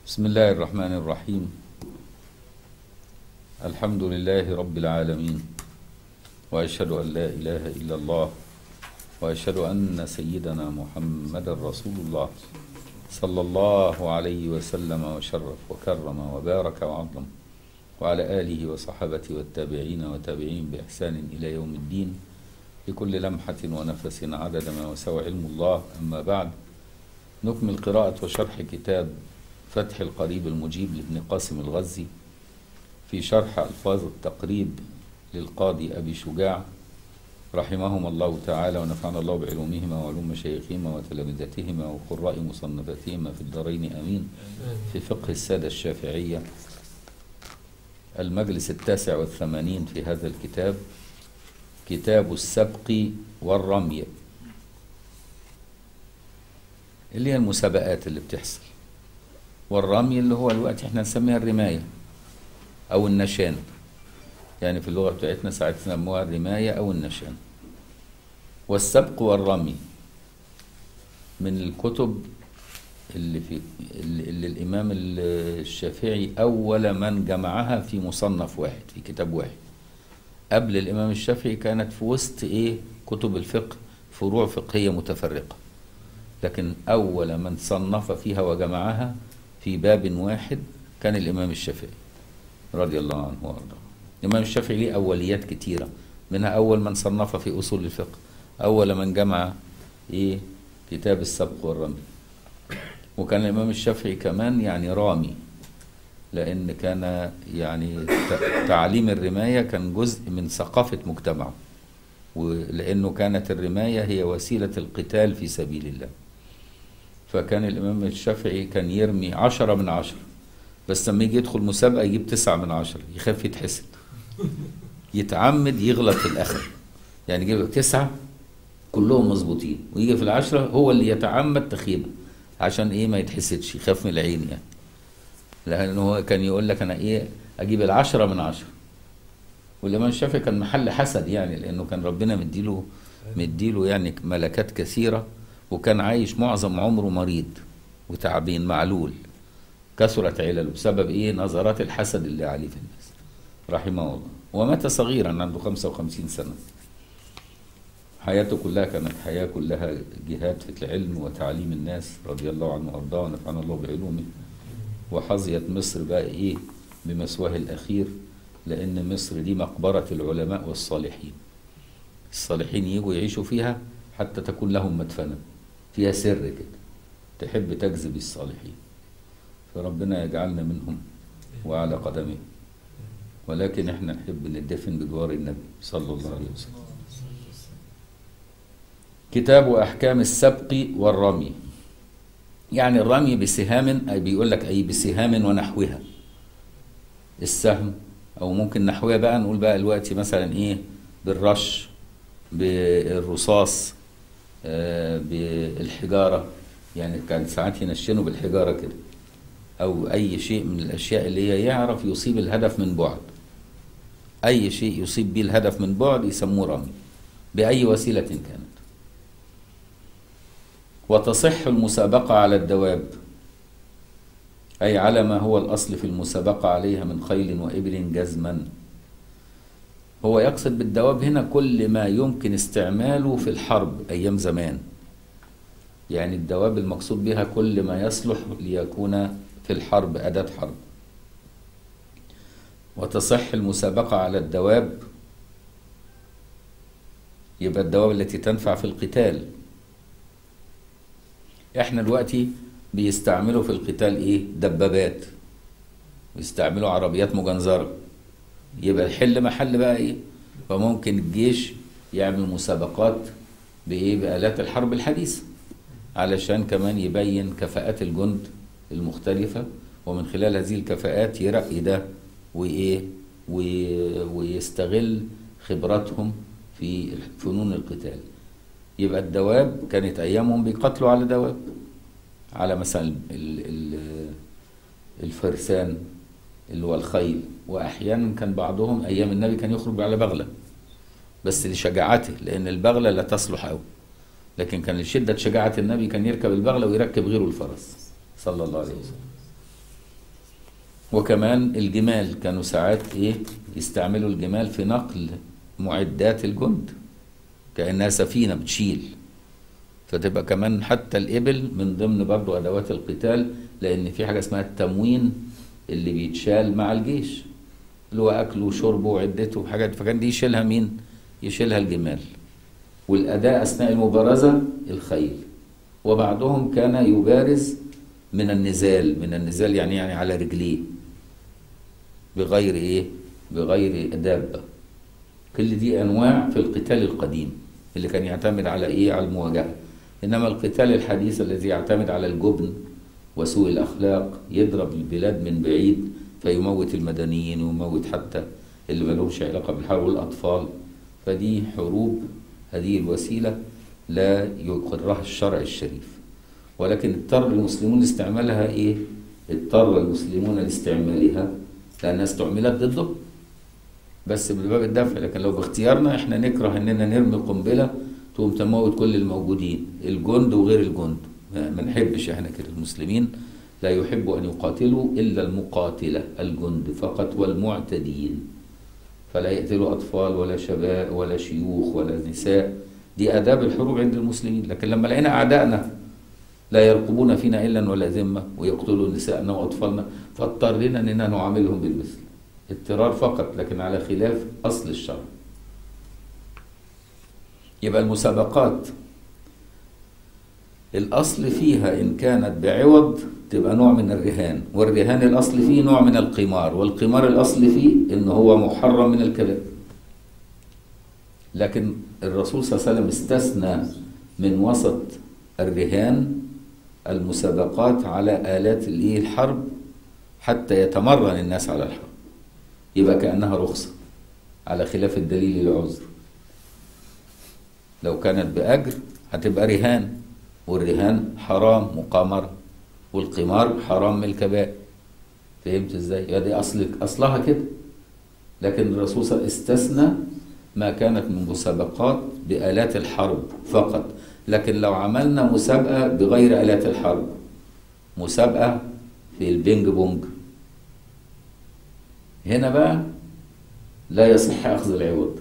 بسم الله الرحمن الرحيم الحمد لله رب العالمين واشهد ان لا اله الا الله واشهد ان سيدنا محمد رسول الله صلى الله عليه وسلم وشرف وكرم وبارك وعظم وعلى اله وصحبه والتابعين وتابعين باحسان الى يوم الدين لكل لمحه ونفس عدد ما وسع علم الله اما بعد نكمل قراءه وشرح كتاب فتح القريب المجيب لابن قاسم الغزي في شرح ألفاظ التقريب للقاضي أبي شجاع رحمهما الله تعالى ونفعنا الله بعلومهما وعلوم مشايخهما وتلامذتهما وقراء مصنفاتهما في الدارين آمين في فقه السادة الشافعية المجلس التاسع والثمانين في هذا الكتاب كتاب السبق والرمي اللي هي المسابقات اللي بتحصل والرمي اللي هو الوقت احنا نسميها الرماية أو النشان يعني في اللغة بتاعتنا ساعات سموها الرماية أو النشان والسبق والرمي من الكتب اللي في اللي, اللي الإمام الشافعي أول من جمعها في مصنف واحد في كتاب واحد قبل الإمام الشافعي كانت في وسط إيه كتب الفقه فروع فقهية متفرقة لكن أول من صنف فيها وجمعها في باب واحد كان الإمام الشافعي رضي الله عنه وارضاه الإمام الشافعي ليه أوليات كتيرة منها أول من صنف في أصول الفقه أول من جمع إيه كتاب السبق والرمي وكان الإمام الشافعي كمان يعني رامي لأن كان يعني تعليم الرماية كان جزء من ثقافة مجتمعه ولأنه كانت الرماية هي وسيلة القتال في سبيل الله فكان الإمام الشافعي كان يرمي عشرة من عشرة بس لما يجي يدخل مسابقة يجيب تسعة من عشرة يخاف يتحسد يتعمد يغلط في الآخر يعني يجيب تسعة كلهم مظبوطين ويجي في العشرة هو اللي يتعمد تخيبة عشان إيه ما يتحسدش يخاف من العين يعني لأنه هو كان يقول لك أنا إيه أجيب العشرة من عشرة والإمام الشافعي كان محل حسد يعني لأنه كان ربنا مديله مديله يعني ملكات كثيرة وكان عايش معظم عمره مريض وتعبين معلول كثرت علله بسبب ايه نظرات الحسد اللي عليه في الناس رحمه الله ومات صغيرا عنده 55 سنة حياته كلها كانت حياة كلها جهاد في العلم وتعليم الناس رضي الله عنه وارضاه ونفعنا الله بعلومه وحظيت مصر بقى ايه بمسواه الأخير لأن مصر دي مقبرة العلماء والصالحين الصالحين يجوا يعيشوا فيها حتى تكون لهم مدفنا فيها سر كده تحب تجذب الصالحين فربنا يجعلنا منهم وعلى قدمه ولكن احنا نحب ندفن بجوار النبي صلى الله عليه وسلم كتاب احكام السبق والرمي يعني الرمي بسهام اي بيقول لك اي بسهام ونحوها السهم او ممكن نحوها بقى نقول بقى دلوقتي مثلا ايه بالرش بالرصاص آه بالحجاره يعني كان ساعات ينشنوا بالحجاره كده او اي شيء من الاشياء اللي هي يعرف يصيب الهدف من بعد اي شيء يصيب به الهدف من بعد يسموه رمي باي وسيله كانت وتصح المسابقه على الدواب اي على ما هو الاصل في المسابقه عليها من خيل وابل جزما هو يقصد بالدواب هنا كل ما يمكن استعماله في الحرب ايام زمان يعني الدواب المقصود بها كل ما يصلح ليكون في الحرب أداة حرب وتصح المسابقة على الدواب يبقى الدواب التي تنفع في القتال احنا دلوقتي بيستعملوا في القتال ايه دبابات بيستعملوا عربيات مجنزرة يبقى الحل محل بقى ايه فممكن الجيش يعمل مسابقات بايه بآلات الحرب الحديثة علشان كمان يبين كفاءات الجند المختلفة ومن خلال هذه الكفاءات يرقي ده وإيه ويستغل خبراتهم في فنون القتال يبقى الدواب كانت أيامهم بيقاتلوا على دواب على مثلا الفرسان اللي هو الخيل وأحيانا كان بعضهم أيام النبي كان يخرج على بغلة بس لشجاعته لأن البغلة لا تصلح أوي لكن كان لشدة شجاعة النبي كان يركب البغلة ويركب غيره الفرس صلى الله عليه وسلم وكمان الجمال كانوا ساعات ايه يستعملوا الجمال في نقل معدات الجند كأنها سفينة بتشيل فتبقى كمان حتى الإبل من ضمن برضو أدوات القتال لأن في حاجة اسمها التموين اللي بيتشال مع الجيش اللي هو أكله وشربه وعدته وحاجات فكان دي يشيلها مين؟ يشيلها الجمال والأداء أثناء المبارزة الخيل وبعضهم كان يبارز من النزال من النزال يعني يعني على رجليه بغير ايه بغير دابة كل دي انواع في القتال القديم اللي كان يعتمد على ايه على المواجهة انما القتال الحديث الذي يعتمد على الجبن وسوء الاخلاق يضرب البلاد من بعيد فيموت المدنيين ويموت حتى اللي ملهمش علاقة بالحرب والاطفال فدي حروب هذه الوسيلة لا يقرها الشرع الشريف ولكن اضطر المسلمون لاستعمالها ايه؟ اضطر المسلمون لاستعمالها لانها استعملت ضده بس بباب الدفع لكن لو باختيارنا احنا نكره اننا نرمي قنبله تقوم تموت كل الموجودين الجند وغير الجند ما نحبش احنا كده المسلمين لا يحبوا ان يقاتلوا الا المقاتله الجند فقط والمعتدين فلا يقتلوا اطفال ولا شباب ولا شيوخ ولا نساء دي اداب الحروب عند المسلمين لكن لما لقينا اعدائنا لا يرقبون فينا الا ولا ذمه ويقتلوا نساءنا واطفالنا فاضطرينا اننا نعاملهم بالمثل اضطرار فقط لكن على خلاف اصل الشرع يبقى المسابقات الاصل فيها ان كانت بعوض تبقى نوع من الرهان والرهان الاصل فيه نوع من القمار والقمار الاصل فيه ان هو محرم من الكبائر لكن الرسول صلى الله عليه وسلم استثنى من وسط الرهان المسابقات على آلات الايه الحرب حتى يتمرن الناس على الحرب يبقى كأنها رخصة على خلاف الدليل العذر لو كانت بأجر هتبقى رهان والرهان حرام مقامرة والقمار حرام من الكبائر فهمت ازاي؟ يا دي اصل اصلها كده لكن الرسول صلى الله عليه وسلم استثنى ما كانت من مسابقات بآلات الحرب فقط لكن لو عملنا مسابقة بغير آلات الحرب مسابقة في البينج بونج هنا بقى لا يصح أخذ العوض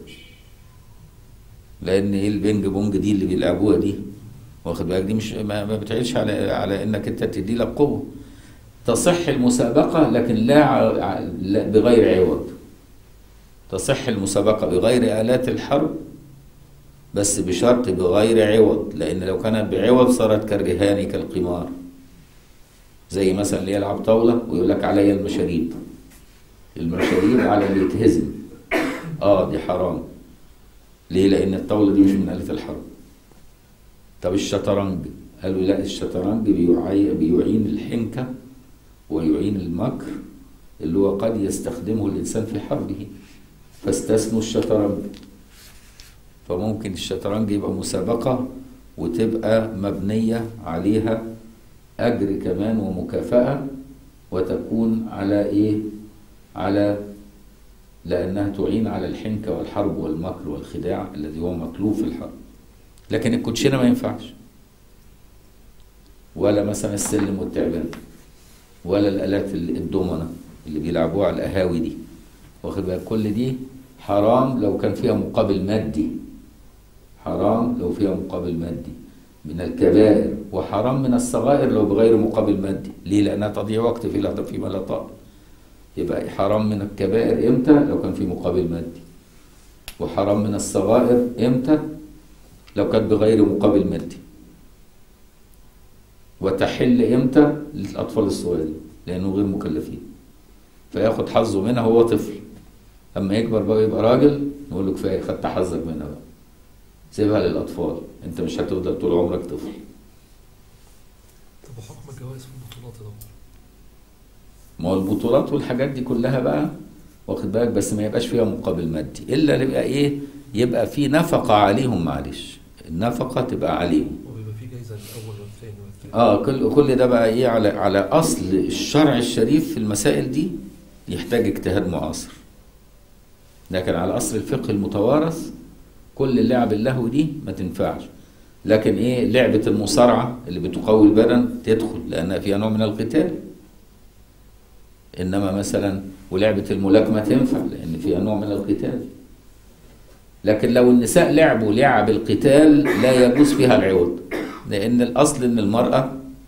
لأن إيه البينج بونج دي اللي بيلعبوها دي واخد بالك دي مش ما, ما بتعيش على على إنك أنت تدي لك قوة تصح المسابقة لكن لا, ع... لا بغير عوض تصح المسابقة بغير آلات الحرب بس بشرط بغير عوض لأن لو كانت بعوض صارت كالرهان كالقمار زي مثلا اللي يلعب طاولة ويقول لك عليا المشاريب المشاريب على اللي يتهزم اه دي حرام ليه لأن الطاولة دي مش من آلة الحرب طب الشطرنج قالوا لا الشطرنج بيعي بيعين الحنكة ويعين المكر اللي هو قد يستخدمه الإنسان في حربه فاستثنوا الشطرنج فممكن الشطرنج يبقى مسابقة وتبقى مبنية عليها أجر كمان ومكافأة وتكون على إيه؟ على لأنها تعين على الحنكة والحرب والمكر والخداع الذي هو مطلوب في الحرب لكن الكوتشينة ما ينفعش ولا مثلا السلم والتعبان ولا الآلات الدومنة اللي بيلعبوها على القهاوي دي واخد بالك كل دي حرام لو كان فيها مقابل مادي حرام لو فيها مقابل مادي من الكبائر وحرام من الصغائر لو بغير مقابل مادي ليه لأنها تضيع وقت في لا فيما لا طاقة يبقى حرام من الكبائر امتى لو كان في مقابل مادي وحرام من الصغائر امتى لو كانت بغير مقابل مادي وتحل امتى للأطفال الصغيرين لأنه غير مكلفين فياخد حظه منها وهو طفل اما يكبر بقى يبقى راجل نقول له كفايه خدت حظك منها بقى سيبها للاطفال انت مش هتفضل طول عمرك طفل طب وحكم الجوائز في البطولات يا دكتور ما هو البطولات والحاجات دي كلها بقى واخد بالك بس ما يبقاش فيها مقابل مادي الا يبقى ايه يبقى في نفقه عليهم معلش النفقه تبقى عليهم وبيبقى في جايزه للاول والثاني والثالث اه كل كل ده بقى ايه على على اصل الشرع الشريف في المسائل دي يحتاج اجتهاد معاصر لكن على اصل الفقه المتوارث كل اللعب اللهو دي ما تنفعش لكن ايه لعبة المصارعة اللي بتقوي البدن تدخل لانها فيها نوع من القتال انما مثلا ولعبه الملاكمه تنفع لان فيها نوع من القتال لكن لو النساء لعبوا لعب القتال لا يجوز فيها العوض لان الاصل ان المراه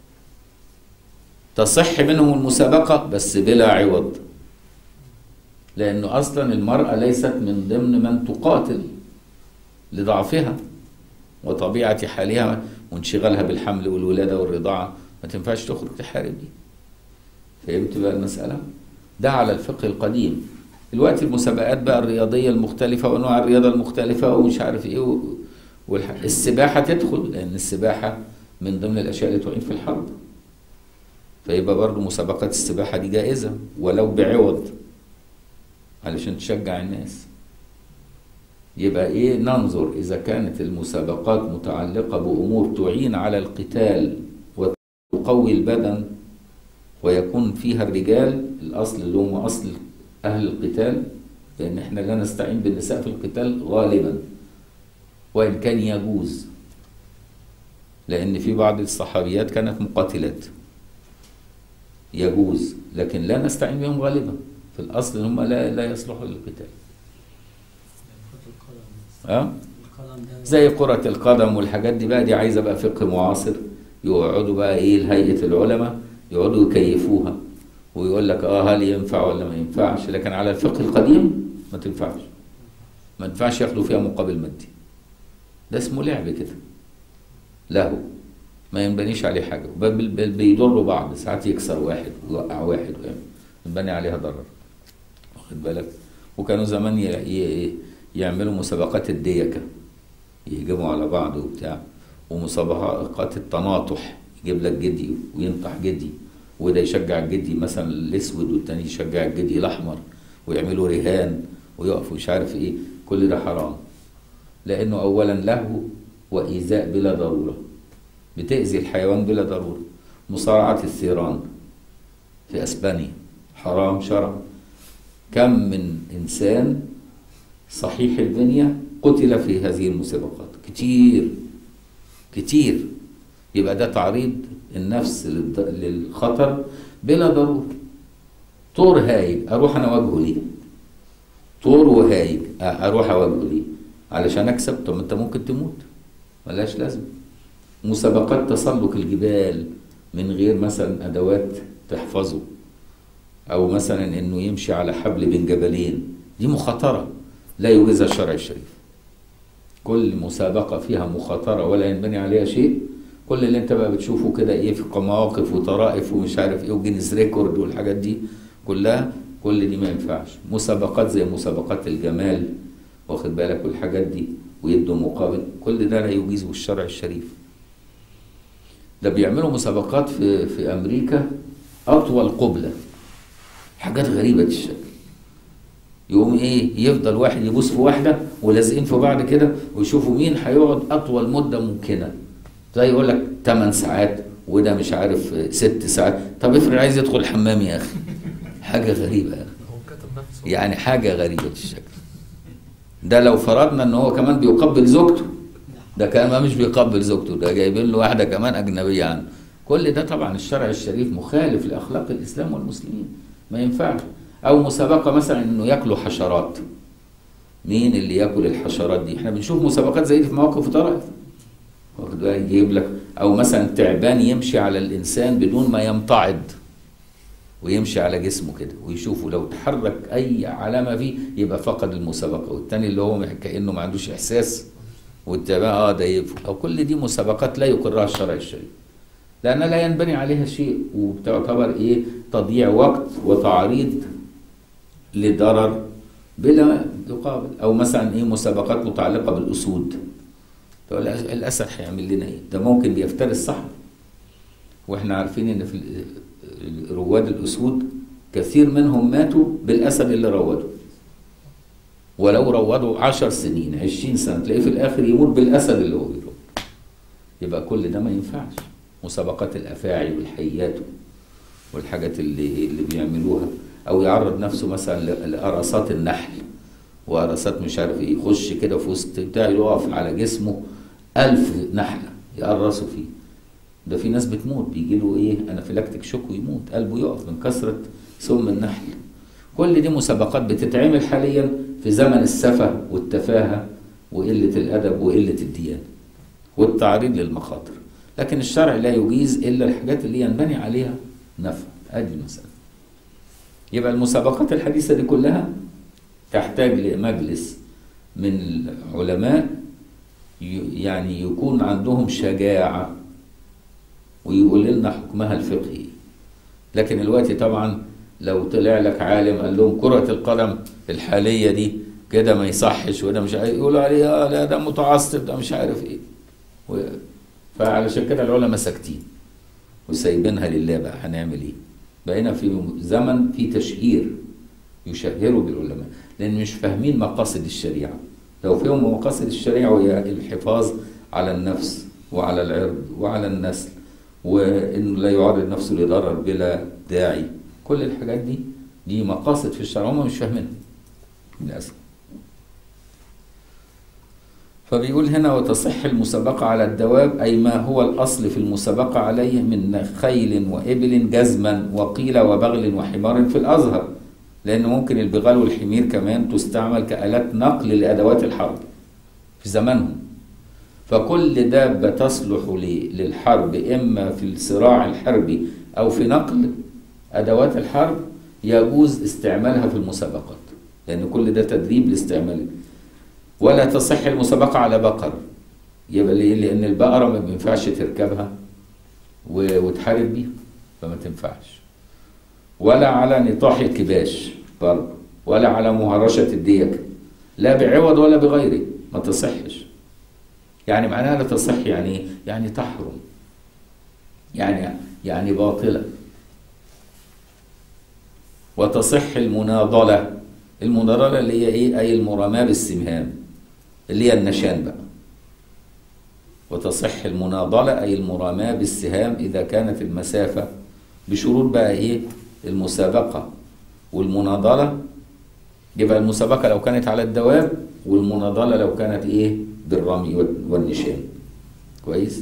تصح منهم المسابقه بس بلا عوض لانه اصلا المراه ليست من ضمن من تقاتل لضعفها وطبيعه حالها وانشغالها بالحمل والولاده والرضاعه ما تنفعش تخرج تحارب دي فهمت بقى المساله ده على الفقه القديم دلوقتي المسابقات بقى الرياضيه المختلفه وانواع الرياضه المختلفه ومش عارف ايه و... والح... السباحه تدخل لان السباحه من ضمن الاشياء اللي تعين في الحرب فيبقى برضه مسابقات السباحه دي جائزه ولو بعوض علشان تشجع الناس يبقى ايه ننظر اذا كانت المسابقات متعلقه بامور تعين على القتال وتقوي البدن ويكون فيها الرجال الاصل اللي هم اصل اهل القتال لان احنا لا نستعين بالنساء في القتال غالبا وان كان يجوز لان في بعض الصحابيات كانت مقاتلات يجوز لكن لا نستعين بهم غالبا في الاصل هم لا لا يصلحوا للقتال اه زي كرة القدم والحاجات دي بقى دي عايزة بقى فقه معاصر يقعدوا بقى ايه هيئة العلماء يقعدوا يكيفوها ويقول لك اه هل ينفع ولا ما ينفعش لكن على الفقه القديم ما تنفعش ما ينفعش ياخدوا فيها مقابل مادي ده اسمه لعب كده له ما ينبنيش عليه حاجة بل بل بيضروا بعض ساعات يكسر واحد ويوقع واحد ينبني عليها ضرر واخد بالك وكانوا زمان ي... ي... يعملوا مسابقات الديكة يهجموا على بعض وبتاع ومسابقات التناطح يجيب لك جدي وينطح جدي وده يشجع الجدي مثلا الاسود والتاني يشجع الجدي الاحمر ويعملوا رهان ويقفوا مش عارف ايه كل ده حرام لانه اولا له وايذاء بلا ضروره بتاذي الحيوان بلا ضروره مصارعه الثيران في اسبانيا حرام شرعا كم من انسان صحيح البنيه قتل في هذه المسابقات كتير كتير يبقى ده تعريض النفس للخطر بلا ضروره طور هايج اروح انا اواجهه ليه طور وهايج اروح اواجهه ليه علشان اكسب طب انت ممكن تموت ملهاش لازمه مسابقات تسلق الجبال من غير مثلا ادوات تحفظه او مثلا انه يمشي على حبل بين جبلين دي مخاطره لا يوجزها الشرع الشريف كل مسابقة فيها مخاطرة ولا ينبني عليها شيء كل اللي انت بقى بتشوفه كده ايه في مواقف وطرائف ومش عارف ايه وجينيس ريكورد والحاجات دي كلها كل دي ما ينفعش مسابقات زي مسابقات الجمال واخد بالك والحاجات دي ويدوا مقابل كل ده لا يجيزه الشرع الشريف ده بيعملوا مسابقات في في امريكا اطول قبله حاجات غريبه الشكل يقوم ايه يفضل واحد يبوس في واحده ولازقين في بعض كده ويشوفوا مين هيقعد اطول مده ممكنه زي يقول لك 8 ساعات وده مش عارف 6 ساعات طب افرض عايز يدخل الحمام يا اخي حاجه غريبه يا اخي هو كتب نفسه يعني حاجه غريبه الشكل ده لو فرضنا ان هو كمان بيقبل زوجته ده كمان مش بيقبل زوجته ده جايبين له واحده كمان اجنبيه عنه كل ده طبعا الشرع الشريف مخالف لاخلاق الاسلام والمسلمين ما ينفعش او مسابقه مثلا انه ياكلوا حشرات مين اللي ياكل الحشرات دي احنا بنشوف مسابقات زي دي في مواقف طرائف واخد بالك يجيب لك او مثلا تعبان يمشي على الانسان بدون ما يمتعض ويمشي على جسمه كده ويشوفوا لو تحرك اي علامه فيه يبقى فقد المسابقه والتاني اللي هو كانه ما عندوش احساس والتابع اه ده يف- او كل دي مسابقات لا يقرها الشرع الشريف لان لا ينبني عليها شيء وبتعتبر ايه تضييع وقت وتعريض لضرر بلا مقابل او مثلا ايه مسابقات متعلقه بالاسود تقول الأس- الاسد هيعمل لنا ايه ده ممكن بيفترس الصحراء واحنا عارفين ان في ال- رواد الاسود كثير منهم ماتوا بالاسد اللي روده ولو روضوا عشر سنين عشرين سنة تلاقيه في الآخر يموت بالأسد اللي هو بيروض يبقى كل ده ما ينفعش مسابقات الأفاعي والحيات والحاجات اللي اللي بيعملوها أو يعرض نفسه مثلا ل- لقرصات النحل وقرصات مش عارف ايه يخش كده في وسط بتاع يقف على جسمه ألف نحلة يقرصوا فيه ده في ناس بتموت بيجي له ايه انافيلاكتيك شوك ويموت قلبه يقف من كثرة سم النحل كل دي مسابقات بتتعمل حاليا في زمن السفه والتفاهه وقله الادب وقله الديانه والتعريض للمخاطر لكن الشرع لا يجيز الا الحاجات اللي ينبني عليها نفع ادي المساله يبقى المسابقات الحديثه دي كلها تحتاج لمجلس من العلماء ي- يعني يكون عندهم شجاعه ويقول لنا حكمها الفقهي لكن الوقت طبعا لو طلع لك عالم قال لهم كرة القدم الحالية دي كده ما يصحش وده مش عارف يقولوا عليه اه لا ده متعصب ده مش عارف ايه و... فعلشان كده العلماء ساكتين وسايبينها لله بقى هنعمل ايه بقينا في زمن في تشهير يشهروا بالعلماء لان مش فاهمين مقاصد الشريعه لو فهموا مقاصد الشريعه وهي الحفاظ على النفس وعلى العرض وعلى النسل وانه لا يعرض نفسه لضرر بلا داعي كل الحاجات دي دي مقاصد في الشرع هم مش فاهمينها للاسف فبيقول هنا وتصح المسابقة على الدواب أي ما هو الأصل في المسابقة عليه من خيل وإبل جزما وقيل وبغل وحمار في الأزهر لأن ممكن البغال والحمير كمان تستعمل كآلات نقل لأدوات الحرب في زمانهم فكل دابة تصلح ل- للحرب إما في الصراع الحربي أو في نقل أدوات الحرب يجوز استعمالها في المسابقات لأن كل ده تدريب لاستعمال ولا تصح المسابقة على بقر يبقى ليه؟ لأن البقرة ما بينفعش تركبها و- وتحارب بيها فما تنفعش ولا على نطاح الكباش برضه ولا على مهرشة الديك لا بعوض ولا بغيره ما تصحش يعني معناها لا تصح يعني إيه؟ يعني تحرم يعني يعني باطلة وتصح المناضلة المناضلة اللي هي ايه اي المراماة بالسمهام اللي هي النشان بقى وتصح المناضلة اي المراماة بالسهام اذا كانت المسافة بشروط بقى ايه المسابقة والمناضلة يبقى المسابقة لو كانت على الدواب والمناضلة لو كانت ايه بالرمي وال- والنشان كويس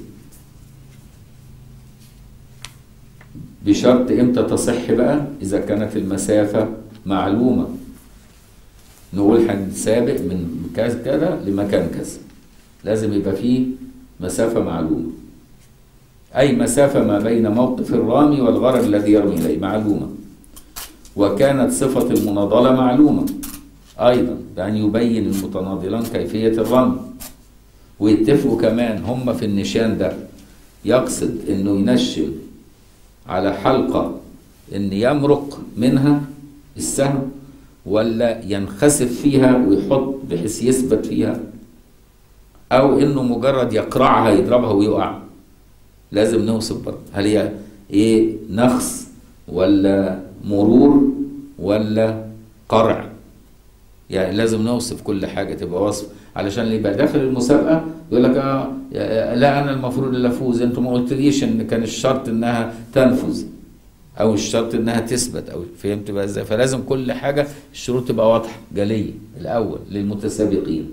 بشرط امتى تصح بقى اذا كانت المسافة معلومة نقول هنسابق من كذا كذا لمكان كذا لازم يبقى فيه مسافة معلومة أي مسافة ما بين موقف الرامي والغرض الذي يرمي إليه معلومة وكانت صفة المناضلة معلومة أيضا بأن يبين المتناضلان كيفية الرمي ويتفقوا كمان هم في النشان ده يقصد انه ينشن على حلقة ان يمرق منها السهم ولا ينخسف فيها ويحط بحيث يثبت فيها او انه مجرد يقرعها يضربها ويقع لازم نوصف برضه هل هي ايه نخس ولا مرور ولا قرع يعني لازم نوصف كل حاجه تبقى وصف علشان اللي يبقى داخل المسابقه يقول لك اه لا انا المفروض اللي افوز انتوا ما قلتليش ان كان الشرط انها تنفذ او الشرط انها تثبت او فهمت بقى ازاي فلازم كل حاجه الشروط تبقى واضحه جليه الاول للمتسابقين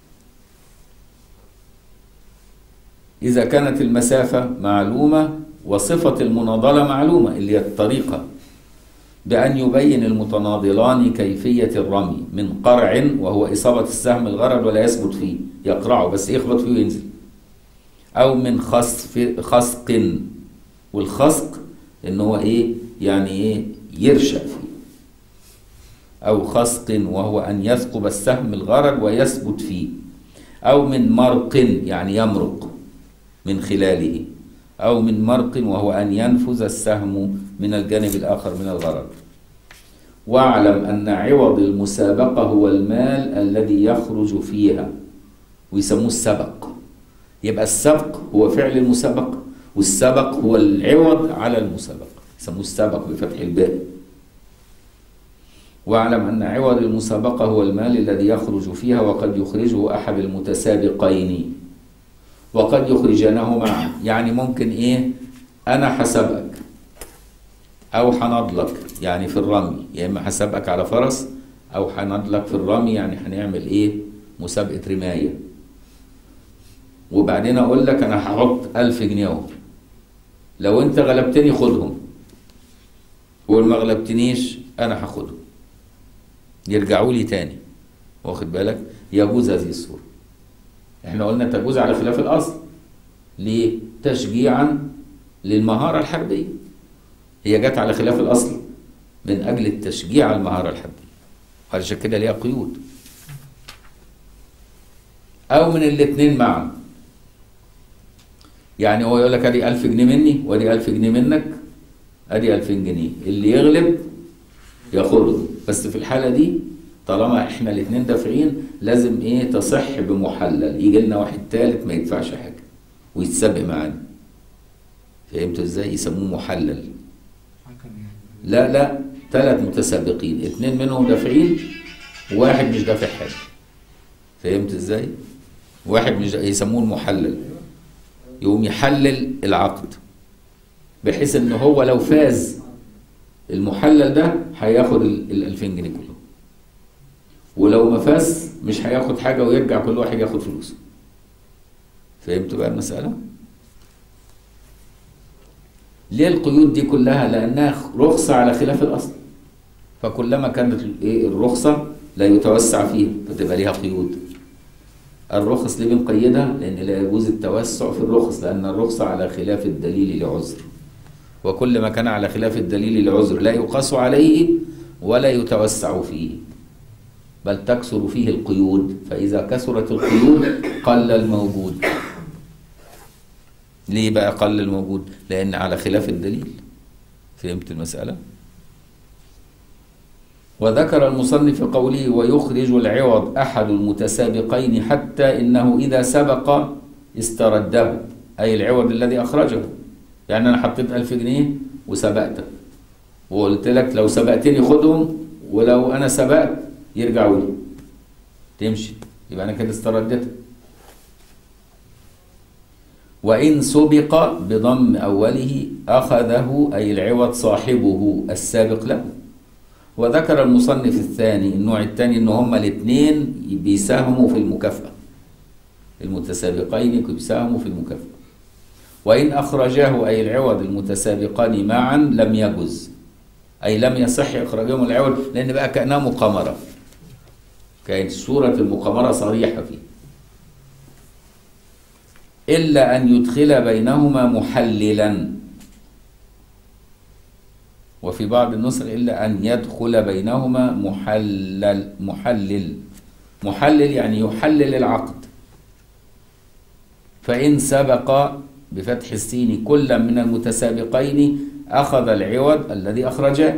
اذا كانت المسافه معلومه وصفه المناضله معلومه اللي هي الطريقه بأن يبين المتناضلان كيفية الرمي من قرع وهو إصابة السهم الغرض ولا يثبت فيه يقرعه بس يخبط فيه وينزل أو من خصف خصق والخصق إن هو إيه يعني إيه يرشق فيه أو خصق وهو أن يثقب السهم الغرض ويثبت فيه أو من مرق يعني يمرق من خلاله أو من مرق وهو أن ينفذ السهم من الجانب الآخر من الغرض واعلم أن عوض المسابقة هو المال الذي يخرج فيها ويسموه السبق يبقى السبق هو فعل المسابقة والسبق هو العوض على المسابقة يسموه السبق بفتح الباء واعلم أن عوض المسابقة هو المال الذي يخرج فيها وقد يخرجه أحد المتسابقين وقد يخرجانه معا يعني ممكن ايه انا حسبك او حنضلك يعني في الرمي يا اما حسبك على فرس او حنضلك في الرمي يعني هنعمل ايه مسابقة رماية وبعدين اقول لك انا هحط الف جنيه اهو لو انت غلبتني خدهم وإن ما غلبتنيش أنا هاخده يرجعوا لي تاني واخد بالك يجوز هذه الصورة احنا قلنا تجوز على خلاف الأصل ليه؟ تشجيعا للمهارة الحربية هي جت على خلاف الأصل من أجل التشجيع على المهارة الحربية علشان كده ليها قيود أو من الاتنين معا يعني هو يقول لك ادي 1000 جنيه مني وادي 1000 جنيه منك ادي 2000 جنيه اللي يغلب ياخده بس في الحالة دي طالما احنا الاتنين دافعين لازم ايه تصح بمحلل يجي لنا واحد تالت ما يدفعش حاجة ويتسابق معانا فهمتوا ازاي يسموه محلل لا لا ثلاث متسابقين اتنين منهم دافعين وواحد مش دافع حاجة فهمت ازاي واحد مش يسموه المحلل يقوم يحلل العقد بحيث ان هو لو فاز المحلل ده هياخد ال 2000 جنيه كلهم ولو ما فاز مش هياخد حاجة ويرجع كل واحد ياخد فلوسه فهمتوا بقى المسألة؟ ليه القيود دي كلها؟ لأنها رخصة على خلاف الأصل فكلما كانت الايه الرخصة لا يتوسع فيها فتبقى ليها قيود الرخص ليه بنقيدها؟ لأن لا يجوز التوسع في الرخص لأن الرخصة على خلاف الدليل لعذر وكل ما كان على خلاف الدليل لعذر لا يقاس عليه ولا يتوسع فيه بل تكثر فيه القيود فإذا كثرت القيود قل الموجود ليه بقى قل الموجود لأن على خلاف الدليل فهمت المسألة وذكر المصنف قوله ويخرج العوض أحد المتسابقين حتى إنه إذا سبق استرده أي العوض الذي أخرجه يعني أنا حطيت ألف جنيه وسبقتك وقلت لك لو سبقتني خدهم ولو أنا سبقت يرجعوا لي تمشي يبقى أنا كده استردتك وإن سبق بضم أوله أخذه أي العوض صاحبه السابق له وذكر المصنف الثاني النوع الثاني ان هما الاثنين بيساهموا في المكافأة المتسابقين بيساهموا في المكافأة وإن أخرجاه أي العوض المتسابقان معا لم يجز أي لم يصح إخراجهم العوض لأن بقى كأنها مقامرة كانت صورة المقامرة صريحة فيه إلا أن يدخل بينهما محللا وفي بعض النسخ إلا أن يدخل بينهما محلل محلل محلل يعني يحلل العقد فإن سبق بفتح السين كل من المتسابقين أخذ العوض الذي أخرجه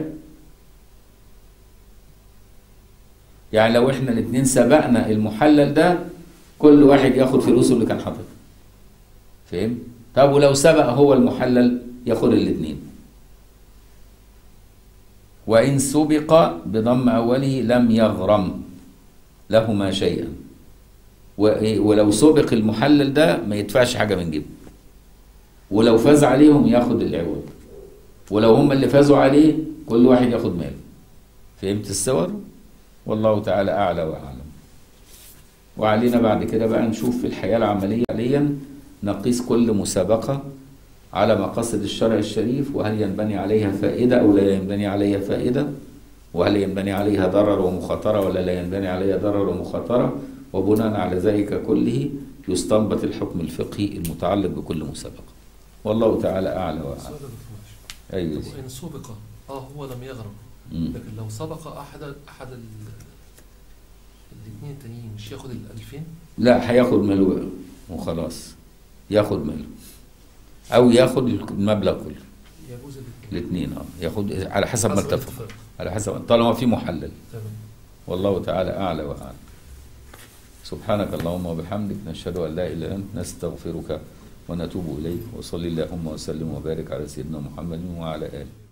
يعني لو احنا الاثنين سبقنا المحلل ده كل واحد ياخد فلوسه اللي كان حاططها فهم؟ طب ولو سبق هو المحلل ياخد الاثنين وإن سبق بضم أوله لم يغرم لهما شيئا ولو سبق المحلل ده ما يدفعش حاجة من جيبه ولو فاز عليهم ياخد العوض ولو هم اللي فازوا عليه كل واحد ياخد ماله فهمت الصور والله تعالى أعلى وأعلم وعلينا بعد كده بقى نشوف في الحياة العملية حاليا نقيس كل مسابقة على مقاصد الشرع الشريف وهل ينبني عليها فائدة أو لا ينبني عليها فائدة وهل ينبني عليها ضرر ومخاطرة ولا لا ينبني عليها ضرر ومخاطرة وبناء على ذلك كله يستنبط الحكم الفقهي المتعلق بكل مسابقة والله تعالى أعلى وأعلم سؤال يا دكتور معلش. أيوة طب إن سبق اه هو لم يغرم مم. لكن لو سبق أحد أحد ال الاثنين التانيين مش ياخد ال 2000 لا هياخد ماله بقى وخلاص ياخد ماله أو ياخد المبلغ كله يجوز الاثنين الاثنين اه ياخد على حسب ما حسب اتفق الاتفاق. على حسب طالما في محلل تمام والله تعالى أعلى وأعلم سبحانك اللهم وبحمدك نشهد أن لا إله إلا أنت نستغفرك ونتوب إليك وصلي اللهم وسلم وبارك على سيدنا محمد وعلى آله